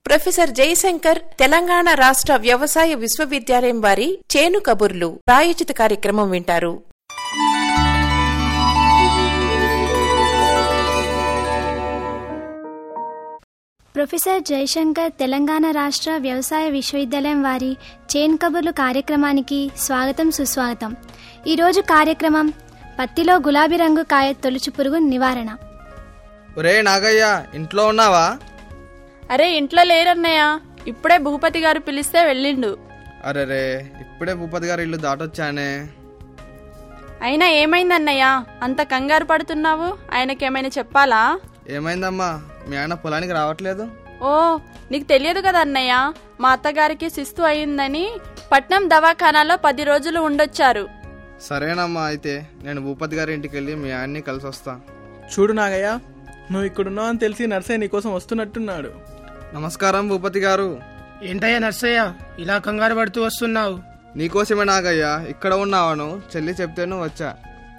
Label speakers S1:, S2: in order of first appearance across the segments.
S1: professor Jayashankar Telangana రాష్ట్ర వ్యవసాయ విశ్వవిద్యాలయం వారి చేను కబుర్లు ప్రాయోజిత కార్యక్రమం వింటారు
S2: ప్రొఫెసర్ జయశంకర్ తెలంగాణ రాష్ట్ర వ్యవసాయ విశ్వవిద్యాలయం వారి చేన్ కబుర్లు కార్యక్రమానికి స్వాగతం సుస్వాగతం ఈరోజు కార్యక్రమం పత్తిలో గులాబీ రంగు కాయ తొలుచు పురుగు నివారణ
S3: ఒరే నాగయ్య ఇంట్లో ఉన్నావా
S4: అరే ఇంట్లో లేరన్నయ్య ఇప్పుడే భూపతి గారు పిలిస్తే వెళ్ళిండు
S3: అరెరే ఇప్పుడే భూపతి గారి ఇల్లు దాటొచ్చానే
S4: అయినా ఏమైందన్నయ్య అంత కంగారు పడుతున్నావు ఆయనకేమైనా చెప్పాలా
S3: ఏమైందమ్మా మీ ఆయన పొలానికి రావట్లేదు
S4: ఓ నీకు తెలియదు కదా అన్నయ్య మా అత్తగారికి శిస్తు అయిందని పట్నం దవాఖానాలో పది రోజులు ఉండొచ్చారు
S3: సరేనమ్మా అయితే నేను భూపతి గారి ఇంటికి వెళ్ళి మీ ఆయన్ని కలిసి వస్తా
S5: చూడు నాగయ్య నువ్వు ఇక్కడున్నావు అని తెలిసి నర్సయ్య నీకోసం వస్తున్నట్టున్నాడు
S3: నమస్కారం భూపతి గారు
S6: ఏంటయ్యా నర్సయ్య ఇలా కంగారు పడుతూ వస్తున్నావు
S3: నీకోసమే నాగయ్య ఇక్కడ ఉన్నావను చెల్లి చెప్తేను వచ్చా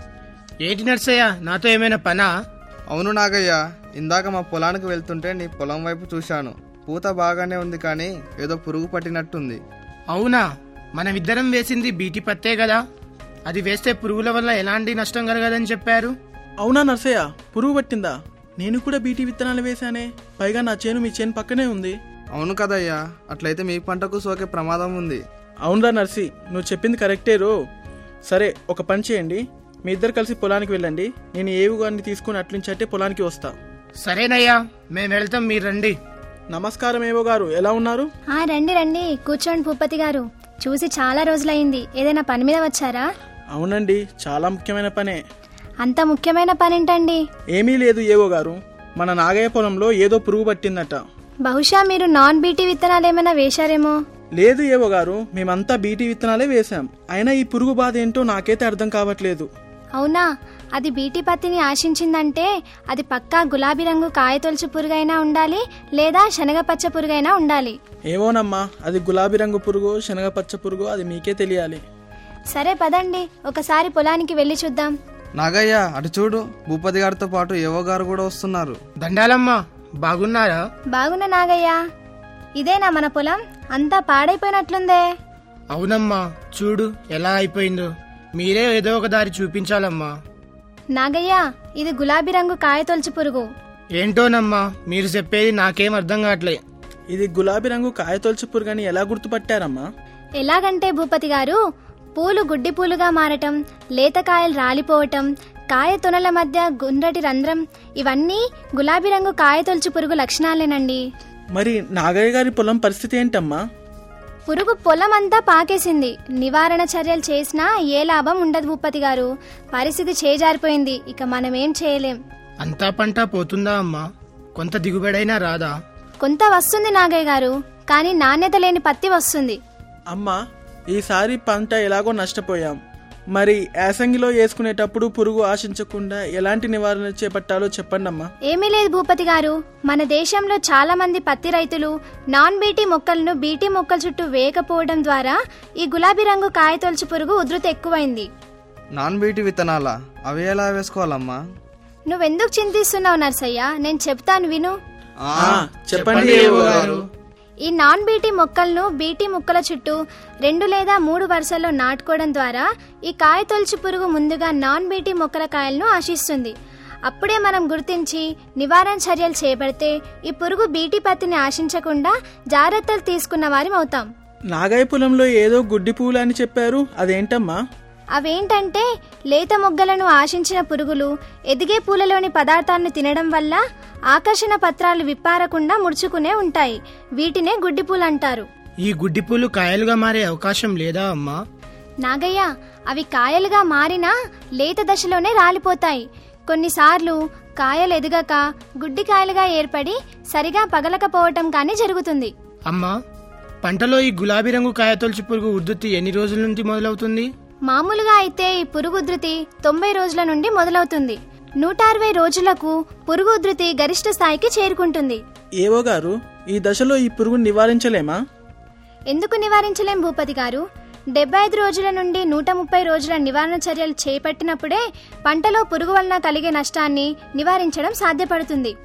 S6: ఏంటి నర్సయ్య నాతో ఏమైనా పనా
S3: అవును నాగయ్య ఇందాక మా పొలానికి వెళ్తుంటే నీ పొలం వైపు చూశాను పూత బాగానే ఉంది కానీ ఏదో పురుగు పట్టినట్టుంది
S6: అవునా మనమిద్దరం వేసింది బీటీ పత్తే కదా అది వేస్తే పురుగుల వల్ల ఎలాంటి నష్టం కలగదని చెప్పారు
S5: అవునా నర్సయ్య పురుగు పట్టిందా నేను కూడా బీటీ విత్తనాలు వేశానే పైగా నా చేను మీ చేను పక్కనే ఉంది
S3: అవును కదయ్యా అట్లయితే మీ పంటకు సోకే ప్రమాదం ఉంది
S5: అవునరా నర్సి నువ్వు చెప్పింది కరెక్టే రో సరే ఒక పని చేయండి మీ ఇద్దరు కలిసి పొలానికి వెళ్ళండి నేను ఏవు గారిని తీసుకుని అట్నుంచి అంటే పొలానికి వస్తా
S6: సరేనయ్యా మేము వెళ్తాం మీరు రండి
S5: నమస్కారం ఏవో గారు ఎలా ఉన్నారు
S2: ఆ రండి రండి కూర్చోండి భూపతి గారు చూసి చాలా రోజులైంది ఏదైనా పని మీద వచ్చారా
S5: అవునండి చాలా ముఖ్యమైన పనే
S2: అంత ముఖ్యమైన పని ఏంటండి
S5: ఏమీ లేదు ఏవో గారు మన నాగయ్య పొలంలో ఏదో పురుగు పట్టిందట
S2: బహుశా మీరు నాన్ బీటీ విత్తనాలు ఏమైనా వేశారేమో
S5: లేదు ఏవో గారు మేమంతా బీటీ విత్తనాలే వేశాం అయినా ఈ పురుగు బాధ ఏంటో నాకైతే అర్థం కావట్లేదు
S2: అవునా అది బీటీ పత్తిని ఆశించిందంటే అది పక్కా గులాబీ రంగు కాయతొలుచు పురుగైనా ఉండాలి లేదా శనగపచ్చ పురుగైనా ఉండాలి
S5: ఏమోనమ్మా అది గులాబీ రంగు పురుగు శనగపచ్చ పురుగు అది మీకే తెలియాలి
S2: సరే పదండి ఒకసారి పొలానికి వెళ్ళి చూద్దాం
S3: నాగయ్య అటు చూడు భూపతి గారితో పాటు ఏవో గారు కూడా వస్తున్నారు
S6: దండాలమ్మా బాగున్నారా
S2: బాగున్న నాగయ్య ఇదేనా మన పొలం అంతా పాడైపోయినట్లుందే
S6: అవునమ్మా చూడు ఎలా అయిపోయిందో మీరే ఏదో ఒక దారి చూపించాలమ్మా
S2: నాగయ్య ఇది గులాబీ రంగు కాయతొలుచు పురుగు
S6: ఏంటోనమ్మా మీరు చెప్పేది నాకేం అర్థం కావట్లే
S5: ఇది గులాబీ రంగు కాయతొలచు పురుగు అని ఎలా గుర్తుపట్టారమ్మా
S2: ఎలాగంటే భూపతి గారు పూలు గుడ్డి పూలుగా మారటం లేతకాయలు రాలిపోవటం కాయ తొనల మధ్య గుండ్రటి రంధ్రం ఇవన్నీ గులాబీ రంగు కాయతొలుచు పురుగు లక్షణాలేనండి
S5: మరి నాగయ్య గారి పొలం పరిస్థితి ఏంటమ్మా
S2: పురుగు పొలం అంతా పాకేసింది నివారణ చర్యలు చేసినా ఏ లాభం ఉండదు భూపతి గారు పరిస్థితి చేజారిపోయింది ఇక మనమేం చేయలేం
S6: అంతా పంట పోతుందా అమ్మా కొంత దిగుబడైనా రాదా
S2: కొంత వస్తుంది నాగయ్య గారు కానీ నాణ్యత లేని పత్తి వస్తుంది
S5: అమ్మా ఈసారి పంట ఎలాగో నష్టపోయాం మరి యాసంగిలో వేసుకునేటప్పుడు పురుగు ఆశించకుండా ఎలాంటి నివారణ చేపట్టాలో చెప్పండి అమ్మా
S2: ఏమీ లేదు భూపతి గారు మన దేశంలో చాలా మంది పత్తి రైతులు నాన్ బీటీ మొక్కలను బీటీ మొక్కల చుట్టూ వేయకపోవడం ద్వారా ఈ గులాబీ రంగు కాయతొలుచు పురుగు ఉధృతి ఎక్కువైంది
S3: నాన్ బీటీ విత్తనాలా అవి ఎలా వేసుకోవాలమ్మా
S2: నువ్వెందుకు చింతిస్తున్నావు నర్సయ్య నేను చెప్తాను విను
S3: ఆ,
S5: చెప్పండి ఏవో గారు
S2: ఈ నాన్ బీటీ మొక్కలను బీటీ మొక్కల చుట్టూ రెండు లేదా మూడు వరుసల్లో నాటుకోవడం ద్వారా ఈ కాయ తొలచు పురుగు ముందుగా నాన్ బీటీ మొక్కల కాయలను ఆశిస్తుంది అప్పుడే మనం గుర్తించి నివారణ చర్యలు చేపడితే ఈ పురుగు బీటీ పత్తిని ఆశించకుండా జాగ్రత్తలు తీసుకున్న వారి అవుతాం
S5: నాగయ్య పొలంలో ఏదో గుడ్డి పూలు అని చెప్పారు అదేంటమ్మా
S2: అవేంటంటే లేత మొగ్గలను ఆశించిన పురుగులు ఎదిగే పూలలోని పదార్థాలను తినడం వల్ల ఆకర్షణ పత్రాలు విప్పారకుండా ముడుచుకునే ఉంటాయి వీటినే గుడ్డిపూలు అంటారు
S6: ఈ గుడ్డి పూలు కాయలుగా మారే అవకాశం లేదా అమ్మా
S2: నాగయ్య అవి కాయలుగా మారినా లేత దశలోనే రాలిపోతాయి కొన్నిసార్లు కాయలు ఎదగక గుడ్డి కాయలుగా ఏర్పడి సరిగా పగలకపోవటం కానీ జరుగుతుంది
S6: అమ్మా పంటలో ఈ గులాబీ రంగు కాయతొలచి పురుగు ఉద్ధృతి ఎన్ని రోజుల నుంచి మొదలవుతుంది
S2: మామూలుగా అయితే ఈ పురుగు ఉధృతి తొంభై రోజుల నుండి మొదలవుతుంది నూట అరవై రోజులకు పురుగు ఉధృతి గరిష్ట స్థాయికి చేరుకుంటుంది
S5: ఏవో గారు ఈ దశలో ఈ పురుగును నివారించలేమా
S2: ఎందుకు నివారించలేం భూపతి గారు డెబ్బై ఐదు రోజుల నుండి నూట ముప్పై రోజుల నివారణ చర్యలు చేపట్టినప్పుడే పంటలో పురుగు వలన కలిగే నష్టాన్ని నివారించడం సాధ్యపడుతుంది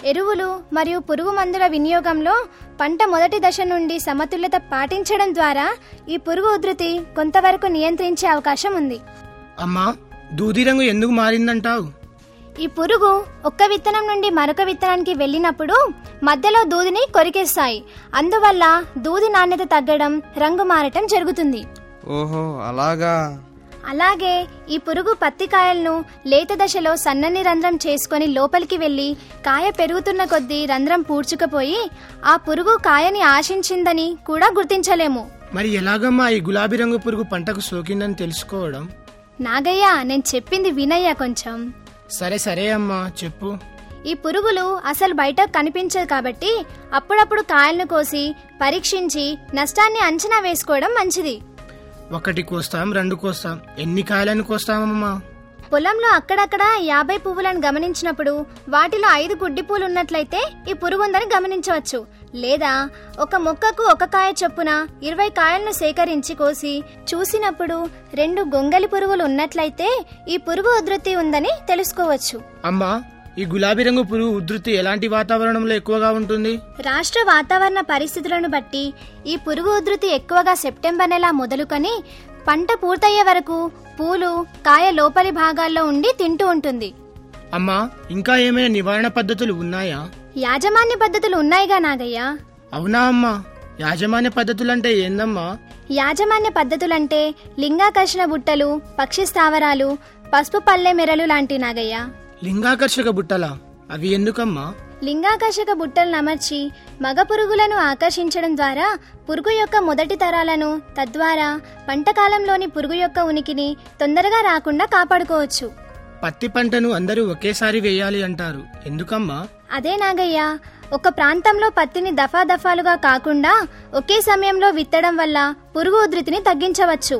S2: ఎరువులు మరియు పురుగు మందుల వినియోగంలో పంట మొదటి దశ నుండి సమతుల్యత పాటించడం ద్వారా ఈ పురుగు ఉధృతి కొంతవరకు నియంత్రించే అవకాశం ఉంది
S6: అమ్మా దూది రంగు ఎందుకు మారిందంటావు
S2: ఈ పురుగు ఒక్క విత్తనం నుండి మరొక విత్తనానికి వెళ్ళినప్పుడు మధ్యలో దూదిని కొరికేస్తాయి అందువల్ల దూది నాణ్యత తగ్గడం రంగు మారటం జరుగుతుంది
S3: ఓహో అలాగా
S2: అలాగే ఈ పురుగు పత్తి కాయలను లేత దశలో సన్నని రంధ్రం చేసుకొని లోపలికి వెళ్ళి కాయ పెరుగుతున్న కొద్దీ రంధ్రం పూడ్చుకుపోయి ఆ పురుగు కాయని ఆశించిందని కూడా గుర్తించలేము
S6: మరి ఎలాగమ్మా ఈ గులాబీ రంగు పురుగు పంటకు సోకిందని తెలుసుకోవడం
S2: నాగయ్య నేను చెప్పింది వినయ్య కొంచెం
S6: సరే సరే అమ్మా చెప్పు
S2: ఈ పురుగులు అసలు బయట కనిపించదు కాబట్టి అప్పుడప్పుడు కాయలను కోసి పరీక్షించి నష్టాన్ని అంచనా వేసుకోవడం మంచిది
S6: ఒకటి కోస్తాం రెండు కోస్తాం ఎన్ని కాయలను కోస్తామమ్మా
S2: పొలంలో అక్కడక్కడ యాభై పువ్వులను గమనించినప్పుడు వాటిలో ఐదు గుడ్డి పూలు ఉన్నట్లయితే ఈ పురుగుందని గమనించవచ్చు లేదా ఒక మొక్కకు ఒక కాయ చొప్పున ఇరవై కాయలను సేకరించి కోసి చూసినప్పుడు రెండు గొంగలి పురుగులు ఉన్నట్లయితే ఈ పురుగు ఉధృతి ఉందని తెలుసుకోవచ్చు
S6: అమ్మా ఈ గులాబీ రంగు పురుగు ఉధృతి ఎలాంటి వాతావరణంలో ఎక్కువగా ఉంటుంది
S2: రాష్ట్ర వాతావరణ పరిస్థితులను బట్టి ఈ పురుగు ఉధృతి ఎక్కువగా సెప్టెంబర్ నెల మొదలుకొని పంట పూర్తయ్యే వరకు పూలు కాయ లోపలి భాగాల్లో ఉండి తింటూ ఉంటుంది
S6: అమ్మా ఇంకా ఏమైనా నివారణ పద్ధతులు ఉన్నాయా
S2: యాజమాన్య పద్ధతులు ఉన్నాయిగా నాగయ్య
S6: అవునా అమ్మా యాజమాన్య పద్ధతులంటే ఏందమ్మా
S2: యాజమాన్య పద్ధతులంటే లింగాకర్షణ బుట్టలు పక్షి స్థావరాలు పసుపు పల్లె మెరలు లాంటి నాగయ్య
S6: లింగాకర్షక బుట్టలా అవి ఎందుకమ్మా
S2: లింగాకర్షక బుట్టలను అమర్చి మగ పురుగులను ఆకర్షించడం ద్వారా పురుగు యొక్క మొదటి తరాలను తద్వారా పంటకాలంలోని పురుగు యొక్క ఉనికిని తొందరగా రాకుండా కాపాడుకోవచ్చు
S6: పత్తి పంటను అందరూ ఒకేసారి వేయాలి అంటారు ఎందుకమ్మా
S2: అదే నాగయ్య ఒక ప్రాంతంలో పత్తిని దఫా దఫాలుగా కాకుండా ఒకే సమయంలో విత్తడం వల్ల పురుగు ఉధృతిని తగ్గించవచ్చు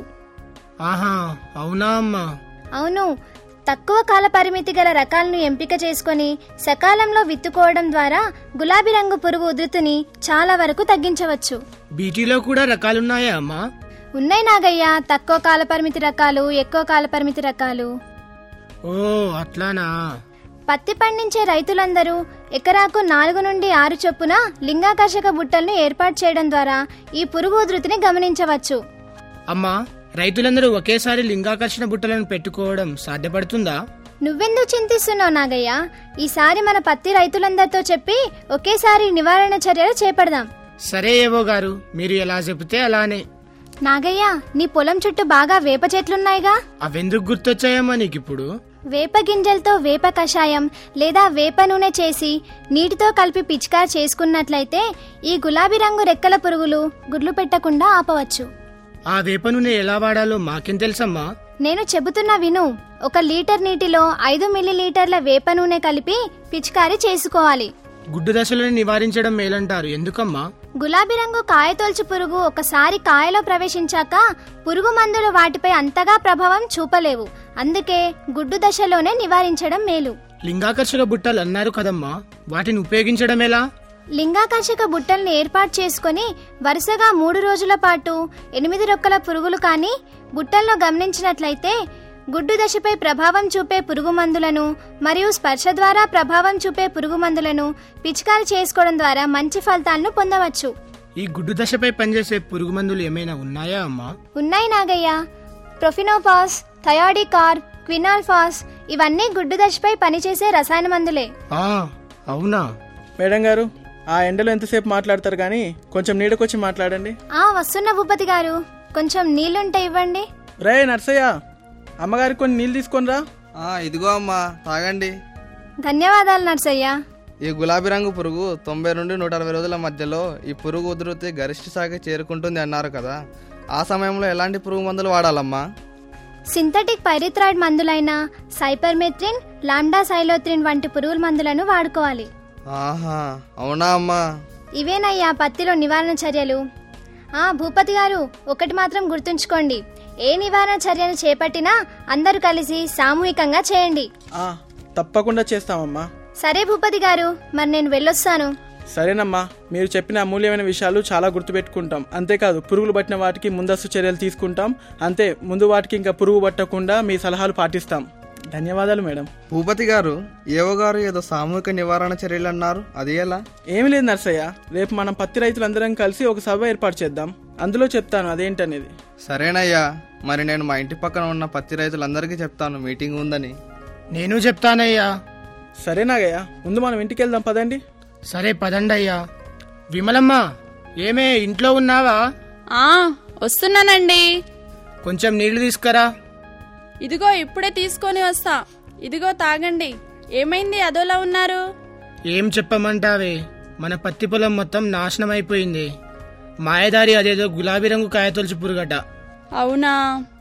S6: ఆహా అవునా అమ్మా
S2: అవును తక్కువ కాల పరిమితి గల రకాలను ఎంపిక చేసుకొని సకాలంలో విత్తుకోవడం ద్వారా గులాబీ రంగు పురుగు ఉధృతిని చాలా వరకు తగ్గించవచ్చు
S6: బీటీలో కూడా రకాలున్నాయా అమ్మా
S2: ఉన్నాయి నాగయ్య తక్కువ కాల పరిమితి రకాలు ఎక్కువ కాల పరిమితి రకాలు
S6: ఓ అట్లానా
S2: పత్తి పండించే రైతులందరూ ఎకరాకు నాలుగు నుండి ఆరు చొప్పున లింగాకర్షక బుట్టలను ఏర్పాటు చేయడం ద్వారా ఈ పురుగు ఉధృతిని గమనించవచ్చు
S6: అమ్మా రైతులందరూ ఒకేసారి లింగాకర్షణ బుట్టలను పెట్టుకోవడం సాధ్యపడుతుందా
S2: నువ్వెందుకు చింతిస్తున్నావు నాగయ్య ఈసారి మన పత్తి రైతులందరితో చెప్పి ఒకేసారి నివారణ చర్యలు చేపడదాం
S6: సరే ఏవో గారు మీరు ఎలా చెబితే అలానే
S2: నాగయ్య నీ పొలం చుట్టూ బాగా వేప చెట్లున్నాయిగా
S6: అవెందుకు గుర్తొచ్చాయమ్మా నీకిప్పుడు
S2: వేప గింజలతో వేప కషాయం లేదా వేప నూనె చేసి నీటితో కలిపి పిచికారి చేసుకున్నట్లయితే ఈ గులాబీ రంగు రెక్కల పురుగులు గుడ్లు పెట్టకుండా ఆపవచ్చు
S6: ఆ వేప నూనె ఎలా వాడాలో మాకేం తెలుసమ్మా
S2: నేను చెబుతున్నా విను ఒక లీటర్ నీటిలో ఐదు మిల్లీలీటర్ల వేప నూనె కలిపి పిచికారీ చేసుకోవాలి
S6: గుడ్డు దశలను నివారించడం మేలంటారు ఎందుకమ్మా
S2: గులాబీ రంగు కాయతొలుచు పురుగు ఒకసారి కాయలో ప్రవేశించాక పురుగు మందులు వాటిపై అంతగా ప్రభావం చూపలేవు అందుకే గుడ్డు దశలోనే నివారించడం మేలు
S6: లింగాకర్షక బుట్టలు అన్నారు కదమ్మా వాటిని ఉపయోగించడం ఎలా
S2: లింగాకర్షక బుట్టల్ని ఏర్పాటు చేసుకొని వరుసగా మూడు రోజుల పాటు ఎనిమిది రొక్కల పురుగులు కానీ బుట్టల్లో గమనించినట్లయితే గుడ్డు దశపై ప్రభావం చూపే పురుగు మందులను మరియు స్పర్శ ద్వారా ప్రభావం చూపే పురుగు మందులను పిచికారి చేసుకోవడం ద్వారా మంచి ఫలితాలను పొందవచ్చు
S6: ఈ గుడ్డు దశపై పనిచేసే పురుగు మందులు ఏమైనా ఉన్నాయా అమ్మా
S2: ఉన్నాయి నాగయ్య ప్రొఫినోఫాస్ థయాడికార్ క్వినాల్ఫాస్ ఇవన్నీ గుడ్డు దశపై పనిచేసే రసాయన మందులే
S6: ఆ అవునా
S5: మేడం గారు ఆ ఎండలో ఎంతసేపు మాట్లాడతారు కానీ కొంచెం నీడకొచ్చి మాట్లాడండి
S2: ఆ వస్తున్న భూపతి గారు కొంచెం నీళ్లుంటే ఇవ్వండి
S5: రే నర్సయ్య అమ్మగారికి కొన్ని నీళ్ళు తీసుకొనిరా
S3: ఆ, ఇదిగో అమ్మా తాగండి
S2: ధన్యవాదాలు నర్సయ్య
S3: ఈ గులాబీ రంగు పురుగు తొంభై నుండి నూట అరవై రోజుల మధ్యలో ఈ పురుగు ఉధృతి గరిష్ట స్థాయికి చేరుకుంటుంది అన్నారు కదా ఆ సమయంలో ఎలాంటి పురుగు మందులు వాడాలమ్మా
S2: సింథటిక్ పైరిథ్రాయిడ్ మందులైన సైపర్మెత్రిన్ లాండా సైలోత్రిన్ వంటి పురుగుల మందులను వాడుకోవాలి
S3: ఆహా అవునా అమ్మా
S2: ఇవేనయ్యా పత్తిలో నివారణ చర్యలు ఆ భూపతి గారు ఒకటి మాత్రం గుర్తుంచుకోండి ఏ నివారణ చర్యను చేపట్టినా అందరూ కలిసి సామూహికంగా చేయండి
S5: ఆ, తప్పకుండా చేస్తామమ్మా
S2: సరే భూపతి గారు మరి నేను వెళ్ళొస్తాను
S5: సరేనమ్మా మీరు చెప్పిన అమూల్యమైన విషయాలు చాలా గుర్తుపెట్టుకుంటాం అంతేకాదు పురుగులు పట్టిన వాటికి ముందస్తు చర్యలు తీసుకుంటాం అంతే ముందు వాటికి ఇంకా పురుగు పట్టకుండా మీ సలహాలు పాటిస్తాం ధన్యవాదాలు మేడం
S3: భూపతి గారు ఏవో గారు ఏదో సామూహిక నివారణ చర్యలు అన్నారు అది ఎలా
S5: ఏమి లేదు నర్సయ్య రేపు మనం పత్తి రైతులందరం కలిసి ఒక సభ ఏర్పాటు చేద్దాం అందులో చెప్తాను అదేంటనేది
S3: సరేనయ్యా మరి నేను మా ఇంటి పక్కన ఉన్న పత్తి రైతులందరికీ చెప్తాను మీటింగ్ ఉందని
S6: నేను చెప్తానయ్యా
S5: సరే నాగయ్య ముందు మనం ఇంటికి వెళ్దాం పదండి
S6: సరే పదండి అయ్యా విమలమ్మ ఏమే ఇంట్లో ఉన్నావా
S4: ఆ వస్తున్నానండి
S6: కొంచెం నీళ్లు తీసుకురా
S4: ఇదిగో ఇప్పుడే తీసుకొని వస్తా ఇదిగో తాగండి ఏమైంది అదోలా ఉన్నారు
S6: ఏం చెప్పమంటావే మన పత్తి పొలం మొత్తం నాశనం అయిపోయింది మాయదారి అదేదో గులాబీ రంగు కాయతొలచి పురుగట
S4: అవునా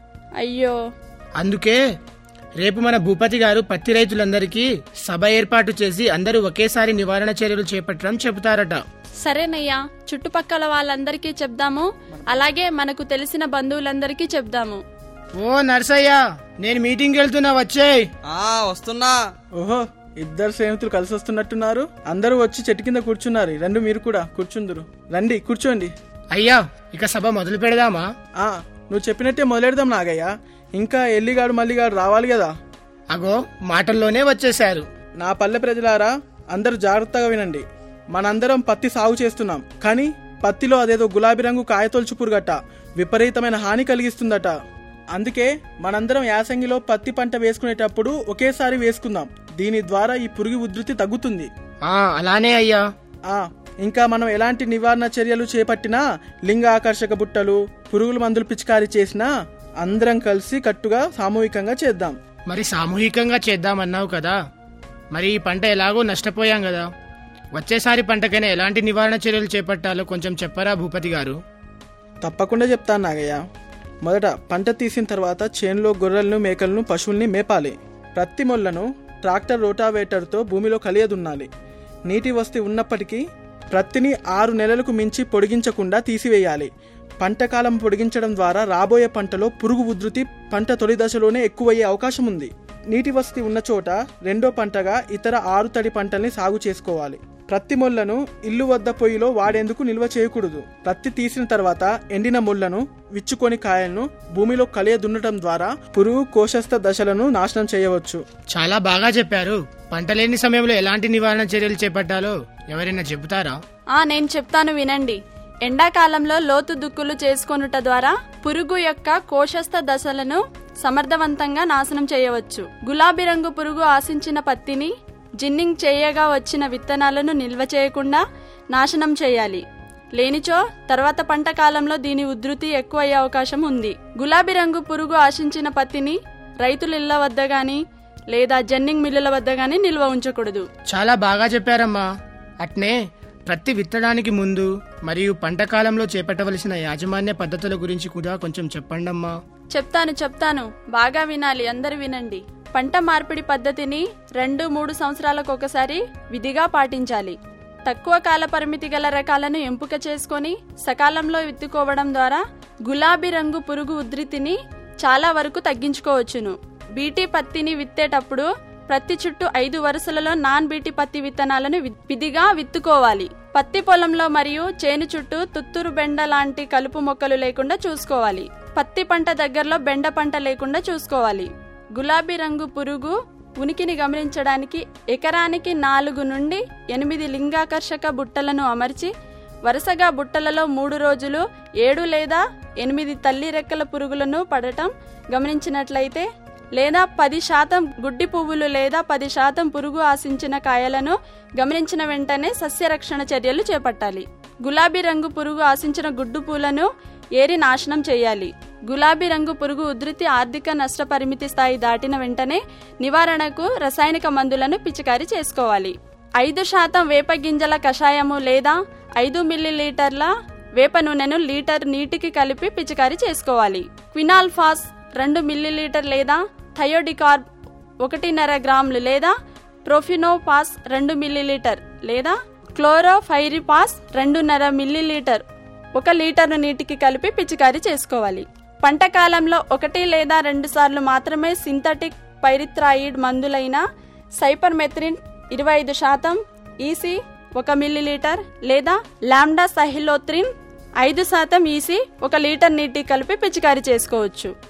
S4: అయ్యో
S6: అందుకే రేపు మన భూపతి గారు పత్తి రైతులందరికీ సభ ఏర్పాటు చేసి అందరూ ఒకేసారి నివారణ చర్యలు చేపట్టడం చెబుతారట
S4: సరేనయ్యా చుట్టుపక్కల వాళ్ళందరికీ చెప్దాము అలాగే మనకు తెలిసిన బంధువులందరికీ చెప్దాము
S6: ఓ నర్సయ్య నేను మీటింగ్ వెళ్తున్నా వచ్చేయ్
S3: ఆ వస్తున్నా
S5: ఓహో ఇద్దరు స్నేహితులు కలిసి వస్తున్నట్టున్నారు అందరూ వచ్చి చెట్టు కింద కూర్చున్నారు రండి మీరు కూడా కూర్చుందురు రండి కూర్చోండి
S6: అయ్యా ఇక సభ మొదలు పెడదామా
S5: ఆ నువ్వు చెప్పినట్టే మొదలెడదాం నాగయ్య ఇంకా ఎల్లిగాడు మల్లిగాడు రావాలి కదా
S6: అగో మాటల్లోనే వచ్చేశారు
S5: నా పల్లె ప్రజలారా అందరూ జాగ్రత్తగా వినండి మనందరం పత్తి సాగు చేస్తున్నాం కానీ పత్తిలో అదేదో గులాబీ రంగు కాయతొలుచు పురుగట విపరీతమైన హాని కలిగిస్తుందట అందుకే మనందరం యాసంగిలో పత్తి పంట వేసుకునేటప్పుడు ఒకేసారి వేసుకుందాం దీని ద్వారా ఈ పురుగు ఉధృతి తగ్గుతుంది
S6: ఆ అలానే అయ్యా
S5: ఆ ఇంకా మనం ఎలాంటి నివారణ చర్యలు చేపట్టినా లింగ ఆకర్షక బుట్టలు పురుగుల మందులు పిచికారీ చేసినా అందరం కలిసి కట్టుగా సామూహికంగా చేద్దాం
S6: మరి సామూహికంగా చేద్దామన్నావు కదా మరి ఈ పంట ఎలాగో నష్టపోయాం కదా వచ్చేసారి పంటకైనా ఎలాంటి నివారణ చర్యలు చేపట్టాలో కొంచెం చెప్పరా భూపతి గారు
S5: తప్పకుండా చెప్తాను నాగయ్య మొదట పంట తీసిన తర్వాత చేనులో గొర్రెలను మేకలను పశువుల్ని మేపాలి ప్రత్తి మొళ్లను ట్రాక్టర్ రోటావేటర్తో భూమిలో కలియదున్నాలి నీటి వస్తి ఉన్నప్పటికీ ప్రత్తిని ఆరు నెలలకు మించి పొడిగించకుండా తీసివేయాలి పంట కాలం పొడిగించడం ద్వారా రాబోయే పంటలో పురుగు ఉధృతి పంట తొలి దశలోనే ఎక్కువయ్యే అవకాశం ఉంది నీటి వసతి ఉన్న చోట రెండో పంటగా ఇతర ఆరు తడి పంటల్ని సాగు చేసుకోవాలి ప్రత్తి మొళ్లను ఇల్లు వద్ద పొయ్యిలో వాడేందుకు నిల్వ చేయకూడదు ప్రత్తి తీసిన తర్వాత ఎండిన మొళ్లను విచ్చుకొని కాయలను భూమిలో కలియ దున్నటం ద్వారా పురుగు కోశస్థ దశలను నాశనం చేయవచ్చు
S6: చాలా బాగా చెప్పారు పంట లేని సమయంలో ఎలాంటి నివారణ చర్యలు చేపట్టాలో ఎవరైనా చెబుతారా
S4: ఆ నేను చెప్తాను వినండి ఎండాకాలంలో లోతు దుక్కులు చేసుకొనుట ద్వారా పురుగు యొక్క కోశస్థ దశలను సమర్థవంతంగా నాశనం చేయవచ్చు గులాబీ రంగు పురుగు ఆశించిన పత్తిని జిన్నింగ్ చేయగా వచ్చిన విత్తనాలను నిల్వ చేయకుండా నాశనం చేయాలి లేనిచో తర్వాత పంట కాలంలో దీని ఉధృతి ఎక్కువ అయ్యే అవకాశం ఉంది గులాబీ రంగు పురుగు ఆశించిన పత్తిని రైతుల ఇళ్ల వద్ద గాని లేదా జన్నింగ్ మిల్లుల వద్ద గాని నిల్వ ఉంచకూడదు
S6: చాలా బాగా చెప్పారమ్మా అట్నే ప్రతి విత్తడానికి ముందు మరియు పంట కాలంలో చేపట్టవలసిన యాజమాన్య పద్ధతుల గురించి కూడా కొంచెం చెప్పండమ్మా
S4: చెప్తాను చెప్తాను బాగా వినాలి అందరు వినండి పంట మార్పిడి పద్ధతిని రెండు మూడు సంవత్సరాలకు ఒకసారి విధిగా పాటించాలి తక్కువ కాల పరిమితి గల రకాలను ఎంపిక చేసుకొని సకాలంలో విత్తుకోవడం ద్వారా గులాబీ రంగు పురుగు ఉధృతిని చాలా వరకు తగ్గించుకోవచ్చును బీటీ పత్తిని విత్తేటప్పుడు ప్రతి చుట్టూ ఐదు వరుసలలో నాన్ బీటీ పత్తి విత్తనాలను వి- విధిగా విత్తుకోవాలి పత్తి పొలంలో మరియు చేను చుట్టూ తుత్తురు బెండ లాంటి కలుపు మొక్కలు లేకుండా చూసుకోవాలి పత్తి పంట దగ్గరలో బెండ పంట లేకుండా చూసుకోవాలి గులాబీ రంగు పురుగు ఉనికిని గమనించడానికి ఎకరానికి నాలుగు నుండి ఎనిమిది లింగాకర్షక బుట్టలను అమర్చి వరుసగా బుట్టలలో మూడు రోజులు ఏడు లేదా ఎనిమిది తల్లి రెక్కల పురుగులను పడటం గమనించినట్లయితే లేదా పది శాతం గుడ్డి పువ్వులు లేదా పది శాతం పురుగు ఆశించిన కాయలను గమనించిన వెంటనే సస్యరక్షణ చర్యలు చేపట్టాలి గులాబీ రంగు పురుగు ఆశించిన గుడ్డు పూలను ఏరి నాశనం చేయాలి గులాబీ రంగు పురుగు ఉధృతి ఆర్థిక నష్ట పరిమితి స్థాయి దాటిన వెంటనే నివారణకు రసాయనిక మందులను పిచికారీ చేసుకోవాలి ఐదు శాతం వేప గింజల కషాయము లేదా ఐదు మిల్లీలీటర్ల వేప నూనెను లీటర్ నీటికి కలిపి పిచికారీ చేసుకోవాలి క్వినాల్ ఫాస్ రెండు మిల్లీలీటర్ లేదా థయోడికార్బ్ ఒకటిన్నర గ్రాములు లేదా ప్రోఫినోపాస్ రెండు మిల్లీలీటర్ లేదా క్లోరోఫైరిపాస్ రెండున్నర మిల్లీలీటర్ ఒక లీటరు నీటికి కలిపి పిచికారీ చేసుకోవాలి పంట కాలంలో ఒకటి లేదా రెండు సార్లు మాత్రమే సింథటిక్ పైరిథ్రాయిడ్ మందులైన సైపర్మెథ్రిన్ ఇరవై ఐదు శాతం ఈసీ ఒక మిల్లీలీటర్ లేదా లామ్డా సహిలోత్రిన్ ఐదు శాతం ఈసీ ఒక లీటర్ నీటికి కలిపి పిచికారీ చేసుకోవచ్చు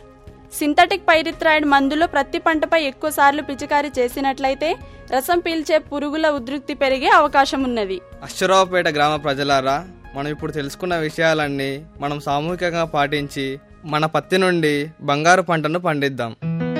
S4: సింథటిక్ పైరిథ్రాయిడ్ మందులు ప్రతి పంటపై ఎక్కువ సార్లు పిచికారీ చేసినట్లయితే రసం పీల్చే పురుగుల ఉధృతి పెరిగే అవకాశం ఉన్నది
S3: అశ్వరావుపేట గ్రామ ప్రజలారా మనం ఇప్పుడు తెలుసుకున్న విషయాలన్నీ మనం సామూహికంగా పాటించి మన పత్తి నుండి బంగారు పంటను పండిద్దాం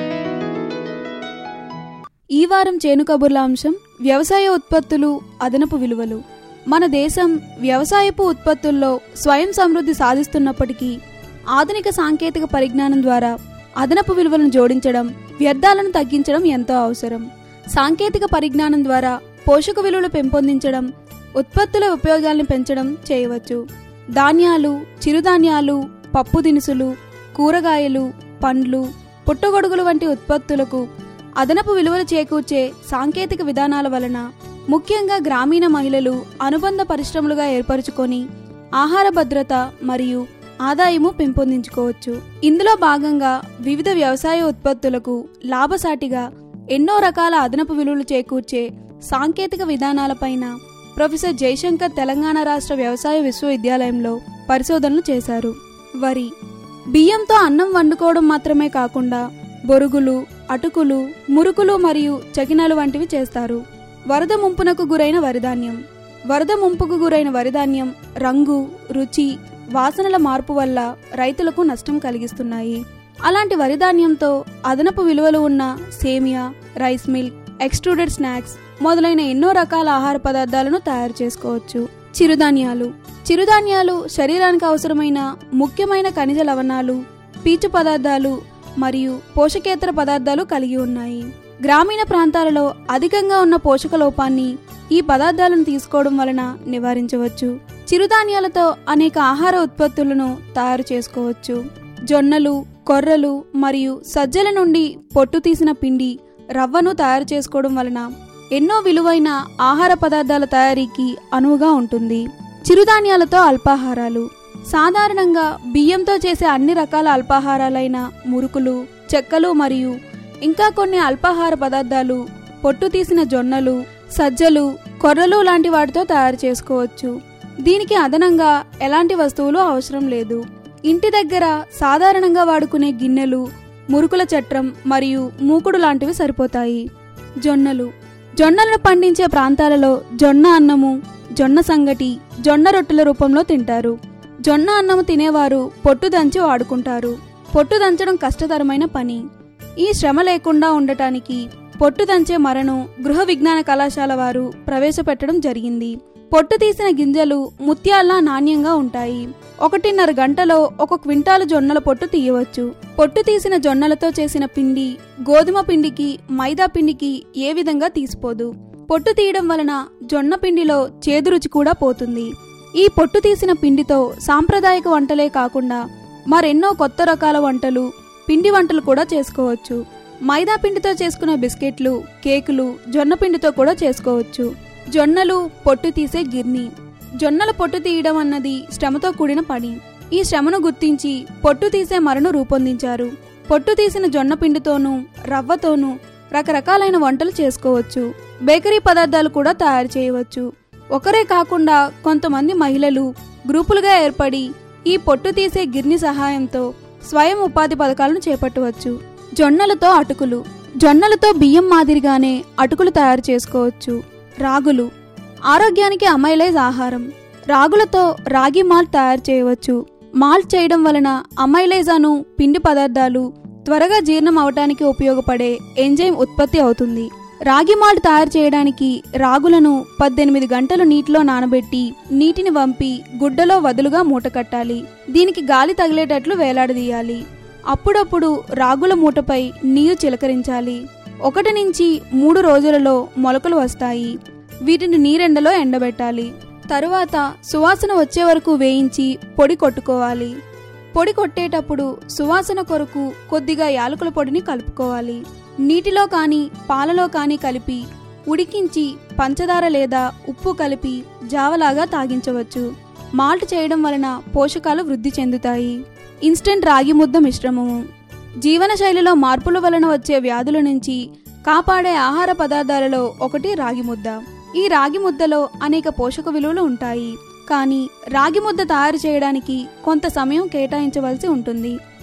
S7: ఈ వారం చేను కబుర్ల అంశం వ్యవసాయ ఉత్పత్తులు అదనపు విలువలు మన దేశం వ్యవసాయపు ఉత్పత్తుల్లో స్వయం సమృద్ధి సాధిస్తున్నప్పటికీ ఆధునిక సాంకేతిక పరిజ్ఞానం ద్వారా అదనపు విలువలను జోడించడం వ్యర్థాలను తగ్గించడం ఎంతో అవసరం సాంకేతిక పరిజ్ఞానం ద్వారా పోషక విలువలు పెంపొందించడం ఉత్పత్తుల ఉపయోగాలను పెంచడం చేయవచ్చు ధాన్యాలు చిరుధాన్యాలు పప్పు దినుసులు కూరగాయలు పండ్లు పుట్టగొడుగులు వంటి ఉత్పత్తులకు అదనపు విలువలు చేకూర్చే సాంకేతిక విధానాల వలన ముఖ్యంగా గ్రామీణ మహిళలు అనుబంధ పరిశ్రమలుగా ఏర్పరచుకొని ఆహార భద్రత మరియు ఆదాయము పెంపొందించుకోవచ్చు ఇందులో భాగంగా వివిధ వ్యవసాయ ఉత్పత్తులకు లాభసాటిగా ఎన్నో రకాల అదనపు విలువలు చేకూర్చే సాంకేతిక విధానాలపైన ప్రొఫెసర్ జయశంకర్ తెలంగాణ రాష్ట్ర వ్యవసాయ విశ్వవిద్యాలయంలో పరిశోధనలు చేశారు వరి బియ్యంతో అన్నం వండుకోవడం మాత్రమే కాకుండా బొరుగులు అటుకులు మురుకులు మరియు చకినాలు వంటివి చేస్తారు వరద ముంపునకు గురైన వరిధాన్యం వరద ముంపుకు గురైన వరిధాన్యం రంగు రుచి వాసనల మార్పు వల్ల రైతులకు నష్టం కలిగిస్తున్నాయి అలాంటి వరిధాన్యంతో అదనపు విలువలు ఉన్న సేమియా రైస్ మిల్క్ ఎక్స్ట్రూడెడ్ స్నాక్స్ మొదలైన ఎన్నో రకాల ఆహార పదార్థాలను తయారు చేసుకోవచ్చు చిరుధాన్యాలు చిరుధాన్యాలు శరీరానికి అవసరమైన ముఖ్యమైన ఖనిజ లవణాలు పీచు పదార్థాలు మరియు పోషకేతర పదార్థాలు కలిగి ఉన్నాయి గ్రామీణ ప్రాంతాలలో అధికంగా ఉన్న పోషక లోపాన్ని ఈ పదార్థాలను తీసుకోవడం వలన నివారించవచ్చు చిరుధాన్యాలతో అనేక ఆహార ఉత్పత్తులను తయారు చేసుకోవచ్చు జొన్నలు కొర్రలు మరియు సజ్జల నుండి పొట్టు తీసిన పిండి రవ్వను తయారు చేసుకోవడం వలన ఎన్నో విలువైన ఆహార పదార్థాల తయారీకి అనువుగా ఉంటుంది చిరుధాన్యాలతో అల్పాహారాలు సాధారణంగా బియ్యంతో చేసే అన్ని రకాల అల్పాహారాలైన మురుకులు చెక్కలు మరియు ఇంకా కొన్ని అల్పాహార పదార్థాలు పొట్టు తీసిన జొన్నలు సజ్జలు కొర్రలు లాంటి వాటితో తయారు చేసుకోవచ్చు దీనికి అదనంగా ఎలాంటి వస్తువులు అవసరం లేదు ఇంటి దగ్గర సాధారణంగా వాడుకునే గిన్నెలు మురుకుల చట్రం మరియు మూకుడు లాంటివి సరిపోతాయి జొన్నలు జొన్నలను పండించే ప్రాంతాలలో జొన్న అన్నము జొన్న సంగటి జొన్న రొట్టెల రూపంలో తింటారు జొన్న అన్నము తినేవారు పొట్టు దంచి వాడుకుంటారు పొట్టు దంచడం కష్టతరమైన పని ఈ శ్రమ లేకుండా ఉండటానికి పొట్టు దంచే మరను గృహ విజ్ఞాన కళాశాల వారు ప్రవేశపెట్టడం జరిగింది పొట్టు తీసిన గింజలు ముత్యాల్లా నాణ్యంగా ఉంటాయి ఒకటిన్నర గంటలో ఒక క్వింటాలు జొన్నల పొట్టు తీయవచ్చు పొట్టు తీసిన జొన్నలతో చేసిన పిండి గోధుమ పిండికి మైదా పిండికి ఏ విధంగా తీసిపోదు పొట్టు తీయడం వలన జొన్న పిండిలో చేదు రుచి కూడా పోతుంది ఈ పొట్టు తీసిన పిండితో సాంప్రదాయక వంటలే కాకుండా మరెన్నో కొత్త రకాల వంటలు పిండి వంటలు కూడా చేసుకోవచ్చు మైదా పిండితో చేసుకునే బిస్కెట్లు కేకులు జొన్న పిండితో కూడా చేసుకోవచ్చు జొన్నలు పొట్టు తీసే గిర్ని జొన్నల పొట్టు తీయడం అన్నది శ్రమతో కూడిన పని ఈ శ్రమను గుర్తించి పొట్టు తీసే మరను రూపొందించారు పొట్టు తీసిన జొన్న పిండితోనూ రవ్వతోనూ రకరకాలైన వంటలు చేసుకోవచ్చు బేకరీ పదార్థాలు కూడా తయారు చేయవచ్చు ఒకరే కాకుండా కొంతమంది మహిళలు గ్రూపులుగా ఏర్పడి ఈ పొట్టు తీసే గిర్ని సహాయంతో స్వయం ఉపాధి పథకాలను చేపట్టవచ్చు జొన్నలతో అటుకులు జొన్నలతో బియ్యం మాదిరిగానే అటుకులు తయారు చేసుకోవచ్చు రాగులు ఆరోగ్యానికి అమైలేజ్ ఆహారం రాగులతో రాగి మాల్ట్ తయారు చేయవచ్చు మాల్ట్ చేయడం వలన అమైలేజాను పిండి పదార్థాలు త్వరగా జీర్ణం అవటానికి ఉపయోగపడే ఎంజైమ్ ఉత్పత్తి అవుతుంది రాగి మాల్ట్ తయారు చేయడానికి రాగులను పద్దెనిమిది గంటలు నీటిలో నానబెట్టి నీటిని వంపి గుడ్డలో వదులుగా మూట కట్టాలి దీనికి గాలి తగిలేటట్లు వేలాడదీయాలి అప్పుడప్పుడు రాగుల మూటపై నీరు చిలకరించాలి ఒకటి నుంచి మూడు రోజులలో మొలకలు వస్తాయి వీటిని నీరెండలో ఎండబెట్టాలి తరువాత సువాసన వచ్చే వరకు వేయించి పొడి కొట్టుకోవాలి పొడి కొట్టేటప్పుడు సువాసన కొరకు కొద్దిగా యాలకుల పొడిని కలుపుకోవాలి నీటిలో కానీ పాలలో కానీ కలిపి ఉడికించి పంచదార లేదా ఉప్పు కలిపి జావలాగా తాగించవచ్చు మాల్ట్ చేయడం వలన పోషకాలు వృద్ధి చెందుతాయి ఇన్స్టెంట్ రాగి ముద్ద మిశ్రమము జీవనశైలిలో మార్పుల వలన వచ్చే వ్యాధుల నుంచి కాపాడే ఆహార పదార్థాలలో ఒకటి రాగి ముద్ద ఈ రాగి ముద్దలో అనేక పోషక విలువలు ఉంటాయి కానీ రాగి ముద్ద తయారు చేయడానికి కొంత సమయం కేటాయించవలసి ఉంటుంది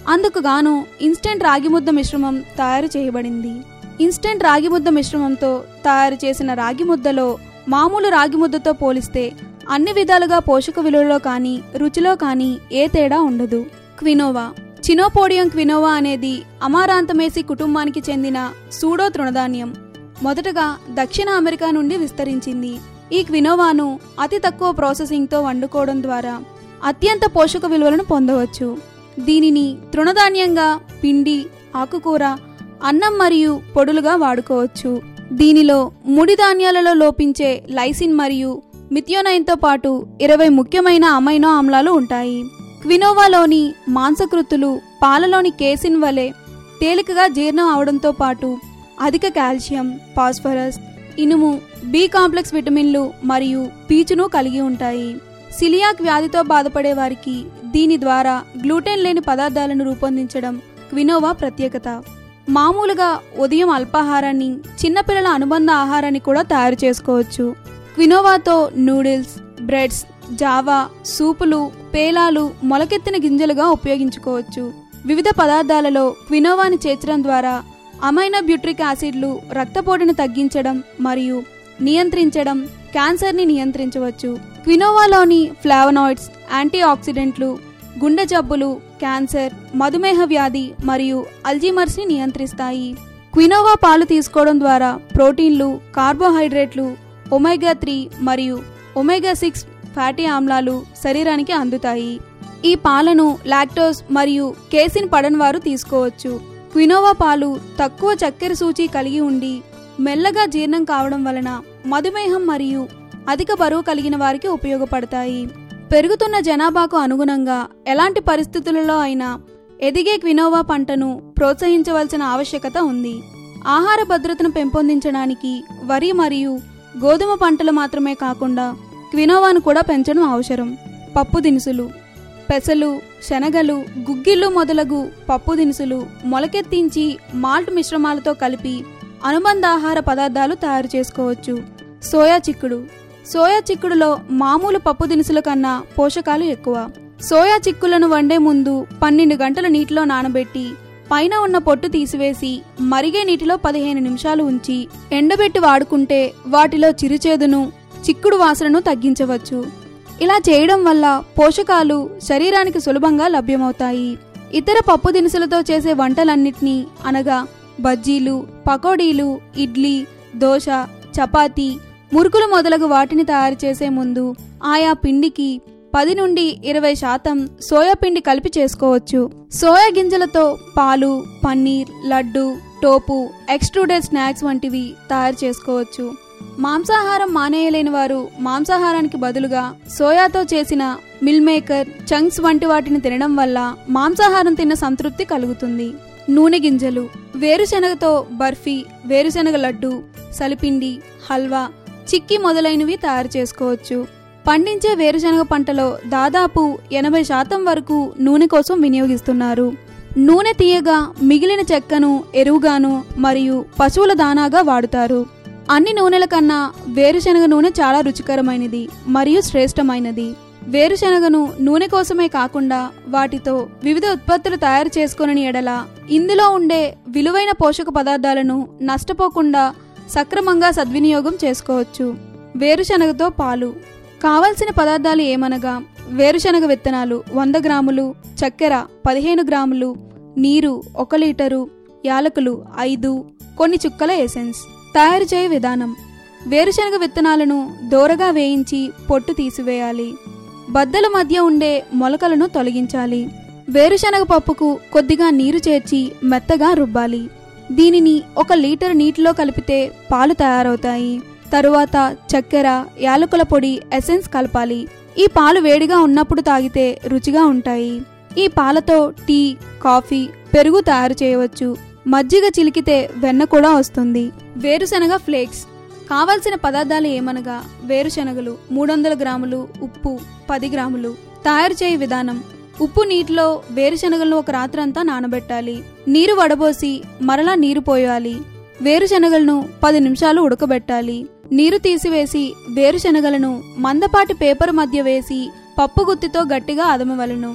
S7: అందుకు గాను ఇన్స్టెంట్ రాగి ముద్ద మిశ్రమం తయారు చేయబడింది ఇన్స్టెంట్ రాగి ముద్ద మిశ్రమంతో తయారు చేసిన రాగి ముద్దలో మామూలు రాగి ముద్దతో పోలిస్తే అన్ని విధాలుగా పోషక విలువలో కానీ రుచిలో కానీ ఏ తేడా ఉండదు క్వినోవా చినోపోడియం క్వినోవా అనేది అమారాంతమేసి కుటుంబానికి చెందిన సూడో తృణధాన్యం మొదటగా దక్షిణ అమెరికా నుండి విస్తరించింది ఈ క్వినోవాను అతి తక్కువ ప్రాసెసింగ్తో వండుకోవడం ద్వారా అత్యంత పోషక విలువలను పొందవచ్చు దీనిని తృణధాన్యంగా పిండి ఆకుకూర అన్నం మరియు పొడులుగా వాడుకోవచ్చు దీనిలో ముడి ధాన్యాలలో లోపించే లైసిన్ మరియు మిథియోనైన్తో పాటు ఇరవై ముఖ్యమైన అమైనో ఆమ్లాలు ఉంటాయి క్వినోవాలోని మాంసకృతులు పాలలోని కేసిన్ వలె తేలికగా జీర్ణం అవడంతో పాటు అధిక కాల్షియం ఫాస్ఫరస్ ఇనుము బి కాంప్లెక్స్ విటమిన్లు మరియు పీచును కలిగి ఉంటాయి సిలియాక్ వ్యాధితో బాధపడే వారికి దీని ద్వారా గ్లూటెన్ లేని పదార్థాలను రూపొందించడం క్వినోవా ప్రత్యేకత మామూలుగా ఉదయం అల్పాహారాన్ని చిన్నపిల్లల అనుబంధ ఆహారాన్ని కూడా తయారు చేసుకోవచ్చు క్వినోవాతో నూడిల్స్ బ్రెడ్స్ జావా సూపులు పేలాలు మొలకెత్తిన గింజలుగా ఉపయోగించుకోవచ్చు వివిధ పదార్థాలలో క్వినోవాని చేర్చడం ద్వారా అమైనో బ్యూట్రిక్ యాసిడ్లు రక్తపోటును తగ్గించడం మరియు నియంత్రించడం క్యాన్సర్ని నియంత్రించవచ్చు క్వినోవాలోని ఫ్లావనాయిడ్స్ యాంటీ ఆక్సిడెంట్లు గుండె జబ్బులు క్యాన్సర్ మధుమేహ వ్యాధి మరియు అల్జీమర్స్ని నియంత్రిస్తాయి క్వినోవా పాలు తీసుకోవడం ద్వారా ప్రోటీన్లు కార్బోహైడ్రేట్లు ఒమేగా త్రీ మరియు ఒమేగా సిక్స్ ఫ్యాటీ ఆమ్లాలు శరీరానికి అందుతాయి ఈ పాలను లాక్టోస్ మరియు కేసిన్ పడని వారు తీసుకోవచ్చు క్వినోవా పాలు తక్కువ చక్కెర సూచి కలిగి ఉండి మెల్లగా జీర్ణం కావడం వలన మధుమేహం మరియు అధిక బరువు కలిగిన వారికి ఉపయోగపడతాయి పెరుగుతున్న జనాభాకు అనుగుణంగా ఎలాంటి పరిస్థితులలో అయినా ఎదిగే క్వినోవా పంటను ప్రోత్సహించవలసిన ఆవశ్యకత ఉంది ఆహార భద్రతను పెంపొందించడానికి వరి మరియు గోధుమ పంటలు మాత్రమే కాకుండా క్వినోవాను కూడా పెంచడం అవసరం పప్పు దినుసులు పెసలు శనగలు గుగ్గిళ్ళు మొదలగు పప్పు దినుసులు మొలకెత్తించి మాల్ట్ మిశ్రమాలతో కలిపి అనుబంధ ఆహార పదార్థాలు తయారు చేసుకోవచ్చు సోయా చిక్కుడు సోయా చిక్కుడులో మామూలు పప్పు దినుసుల కన్నా పోషకాలు ఎక్కువ సోయా చిక్కులను వండే ముందు పన్నెండు గంటల నీటిలో నానబెట్టి పైన ఉన్న పొట్టు తీసివేసి మరిగే నీటిలో పదిహేను నిమిషాలు ఉంచి ఎండబెట్టి వాడుకుంటే వాటిలో చిరుచేదును చిక్కుడు వాసనను తగ్గించవచ్చు ఇలా చేయడం వల్ల పోషకాలు శరీరానికి సులభంగా లభ్యమవుతాయి ఇతర పప్పు దినుసులతో చేసే వంటలన్నిటినీ అనగా బజ్జీలు పకోడీలు ఇడ్లీ దోశ చపాతీ మురుకులు మొదలగు వాటిని తయారు చేసే ముందు ఆయా పిండికి పది నుండి ఇరవై శాతం సోయా పిండి కలిపి చేసుకోవచ్చు సోయా గింజలతో పాలు paneer laddu tofu extruded snacks వంటివి తయారు చేసుకోవచ్చు మాంసాహారం మానేయలేని వారు మాంసాహారానికి బదులుగా సోయాతో చేసిన మిల్ మేకర్ చంక్స్ వంటి వాటిని తినడం వల్ల మాంసాహారం తిన్న సంతృప్తి కలుగుతుంది నూనె గింజలు వేరుశనగతో బర్ఫీ వేరుశనగ లడ్డు సలిపిండి హల్వా చిక్కీ మొదలైనవి తయారు చేసుకోవచ్చు పండించే వేరుశనగ పంటలో దాదాపు ఎనభై శాతం వరకు నూనె కోసం వినియోగిస్తున్నారు నూనె తీయగా మిగిలిన చెక్కను ఎరువుగాను మరియు పశువుల దానాగా వాడుతారు అన్ని నూనెల కన్నా వేరుశనగ నూనె చాలా రుచికరమైనది మరియు శ్రేష్టమైనది వేరుశనగను నూనె కోసమే కాకుండా వాటితో వివిధ ఉత్పత్తులు తయారు చేసుకుని ఎడల ఇందులో ఉండే విలువైన పోషక పదార్థాలను నష్టపోకుండా సక్రమంగా సద్వినియోగం చేసుకోవచ్చు వేరుశనగతో పాలు కావలసిన పదార్థాలు ఏమనగా వేరుశనగ విత్తనాలు వంద గ్రాములు చక్కెర పదిహేను గ్రాములు నీరు ఒక లీటరు యాలకులు ఐదు కొన్ని చుక్కల ఎసెన్స్ తయారు చేయ విధానం వేరుశనగ విత్తనాలను దోరగా వేయించి పొట్టు తీసివేయాలి బద్దల మధ్య ఉండే మొలకలను తొలగించాలి వేరుశనగ పప్పుకు కొద్దిగా నీరు చేర్చి మెత్తగా రుబ్బాలి దీనిని ఒక లీటర్ నీటిలో కలిపితే పాలు తయారవుతాయి తరువాత చక్కెర యాలకుల పొడి ఎసెన్స్ కలపాలి ఈ పాలు వేడిగా ఉన్నప్పుడు తాగితే రుచిగా ఉంటాయి ఈ పాలతో టీ కాఫీ పెరుగు తయారు చేయవచ్చు మజ్జిగ చిలికితే వెన్న కూడా వస్తుంది వేరుశనగ ఫ్లేక్స్ కావలసిన పదార్థాలు ఏమనగా వేరుశనగలు మూడు వందల గ్రాములు ఉప్పు పది గ్రాములు తయారు చేయ విధానం ఉప్పు నీటిలో వేరుశనగలను ఒక రాత్రంతా నానబెట్టాలి నీరు వడబోసి మరలా నీరు పోయాలి వేరుశనగలను పది నిమిషాలు ఉడకబెట్టాలి నీరు తీసివేసి వేరుశనగలను మందపాటి పేపర్ మధ్య వేసి పప్పు గుత్తితో గట్టిగా అదమవలను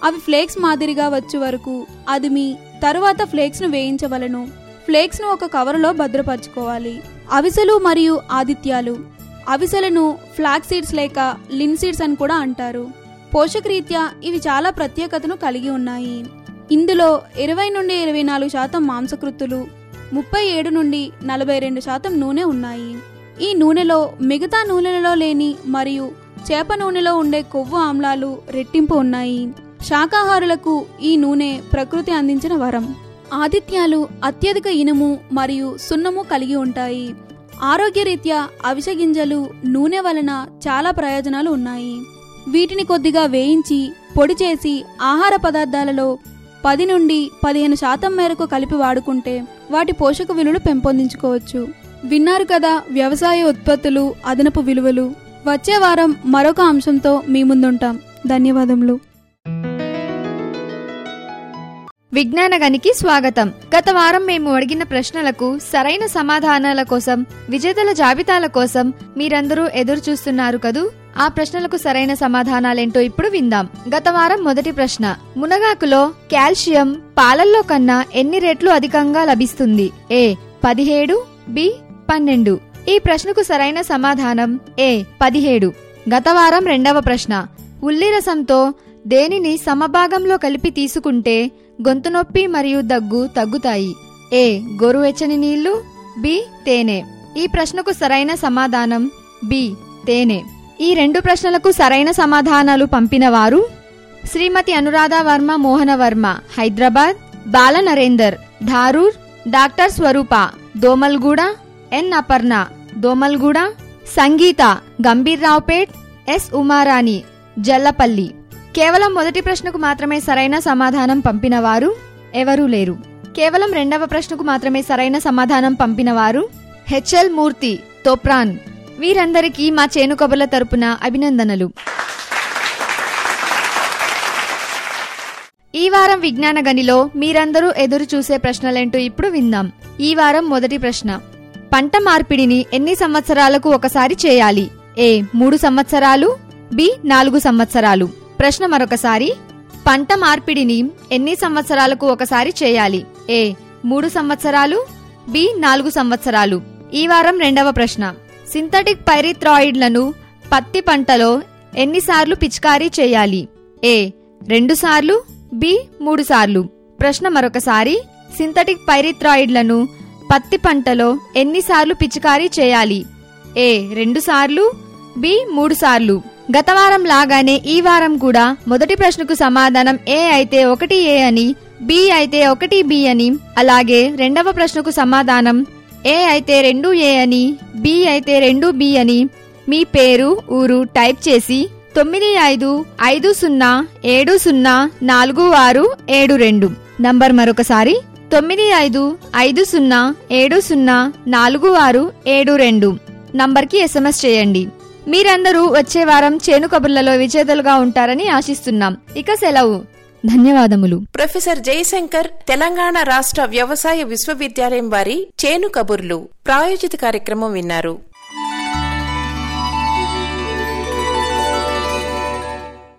S7: అవి ఫ్లేక్స్ మాదిరిగా వచ్చే వరకు అదిమి తరువాత ఫ్లేక్స్ ను వేయించవలను ఫ్లేక్స్ ను ఒక కవరులో భద్రపరచుకోవాలి అవిసెలు మరియు ఆదిత్యాలు అవిసెలను ఫ్లాక్ సీడ్స్ లేక లిన్ సీడ్స్ అని కూడా అంటారు పోషకరీత్యా ఇవి చాలా ప్రత్యేకతను కలిగి ఉన్నాయి ఇందులో ఇరవై నుండి ఇరవై నాలుగు శాతం మాంసకృత్తులు ముప్పై ఏడు నుండి నలభై రెండు శాతం నూనె ఉన్నాయి ఈ నూనెలో మిగతా నూనెలలో లేని మరియు చేప నూనెలో ఉండే కొవ్వు ఆమ్లాలు రెట్టింపు ఉన్నాయి శాకాహారులకు ఈ నూనె ప్రకృతి అందించిన వరం ఆదిత్యాలు అత్యధిక ఇనుము మరియు సున్నము కలిగి ఉంటాయి ఆరోగ్యరీత్యా అవిసె గింజలు నూనె వలన చాలా ప్రయోజనాలు ఉన్నాయి వీటిని కొద్దిగా వేయించి పొడి చేసి ఆహార పదార్థాలలో పది నుండి పదిహేను శాతం మేరకు కలిపి వాడుకుంటే వాటి పోషక విలువలు పెంపొందించుకోవచ్చు విన్నారు కదా వ్యవసాయ ఉత్పత్తులు అదనపు విలువలు వచ్చే వారం మరొక అంశంతో మీ ముందుంటాం ధన్యవాదములు
S8: విజ్ఞానగనికి స్వాగతం గత వారం మేము అడిగిన ప్రశ్నలకు సరైన సమాధానాల కోసం విజేతల జాబితాల కోసం మీరందరూ ఎదురు చూస్తున్నారు కదూ ఆ ప్రశ్నలకు సరైన సమాధానాలేంటో ఇప్పుడు విందాం గత వారం మొదటి ప్రశ్న మునగాకులో కాల్షియం పాలల్లో కన్నా ఎన్ని రెట్లు అధికంగా లభిస్తుంది ఏ పదిహేడు బి పన్నెండు ఈ ప్రశ్నకు సరైన సమాధానం ఏ పదిహేడు గత వారం రెండవ ప్రశ్న ఉల్లి రసంతో దేనిని సమభాగంలో కలిపి తీసుకుంటే గొంతు నొప్పి మరియు దగ్గు తగ్గుతాయి ఏ గోరువెచ్చని నీళ్లు బి తేనె ఈ ప్రశ్నకు సరైన సమాధానం బి తేనె ఈ రెండు ప్రశ్నలకు సరైన సమాధానాలు పంపిన వారు Shrimati Anuradha Varma Mohana Varma Hyderabad Bala Narender Dharur doctor Swaroopa Domalguda N Aparna Domalguda Sangeetha Gambhir Raopet S Umarani Jallapalli కేవలం మొదటి ప్రశ్నకు మాత్రమే సరైన సమాధానం పంపిన వారు ఎవరూ లేరు కేవలం రెండవ ప్రశ్నకు మాత్రమే సరైన సమాధానం పంపిన వారు హెచ్ఎల్ మూర్తి తోప్రాన్ వీరందరికీ మా చేను కబుర్ల తరపున అభినందనలు ఈ వారం విజ్ఞాన గనిలో మీరందరూ ఎదురు చూసే ప్రశ్నలేంటో ఇప్పుడు విందాం ఈ వారం మొదటి ప్రశ్న పంట మార్పిడిని ఎన్ని సంవత్సరాలకు ఒకసారి చేయాలి ఏ మూడు సంవత్సరాలు బి నాలుగు సంవత్సరాలు ప్రశ్న మరొకసారి పంట మార్పిడిని ఎన్ని సంవత్సరాలకు ఒకసారి చేయాలి ఏ మూడు సంవత్సరాలు బి నాలుగు సంవత్సరాలు ఈ వారం రెండవ ప్రశ్న సింథటిక్ పైరిథ్రాయిడ్లను పత్తి పంటలో ఎన్నిసార్లు పిచికారీ చేయాలి ఏ రెండు సార్లు బి మూడు సార్లు ప్రశ్న మరొకసారి సింథటిక్ పైరిథ్రాయిడ్లను పత్తి పంటలో ఎన్నిసార్లు పిచికారీ చేయాలి ఏ రెండు సార్లు బి మూడు సార్లు గత వారం లాగానే ఈ వారం కూడా మొదటి ప్రశ్నకు సమాధానం ఏ అయితే ఒకటి ఏ అని బి అయితే ఒకటి బి అని అలాగే రెండవ ప్రశ్నకు సమాధానం ఏ అయితే రెండు ఏ అని బి అయితే రెండు బి అని మీ పేరు ఊరు టైప్ చేసి తొమ్మిది ఐదు ఐదు సున్నా ఏడు సున్నా నాలుగు ఆరు ఏడు రెండు నంబర్ మరొకసారి తొమ్మిది ఐదు ఐదు సున్నా ఏడు సున్నా నాలుగు ఆరు ఏడు రెండు నంబర్కి ఎస్ఎంఎస్ చేయండి మీరందరూ వచ్చే వారం చేను కబుర్లలో విజేతలుగా ఉంటారని ఆశిస్తున్నాం ఇక సెలవు ధన్యవాదములు
S1: ప్రొఫెసర్ జయశంకర్ తెలంగాణ రాష్ట్ర వ్యవసాయ విశ్వవిద్యాలయం వారి చేను కబుర్లు ప్రాయోజిత కార్యక్రమం విన్నారు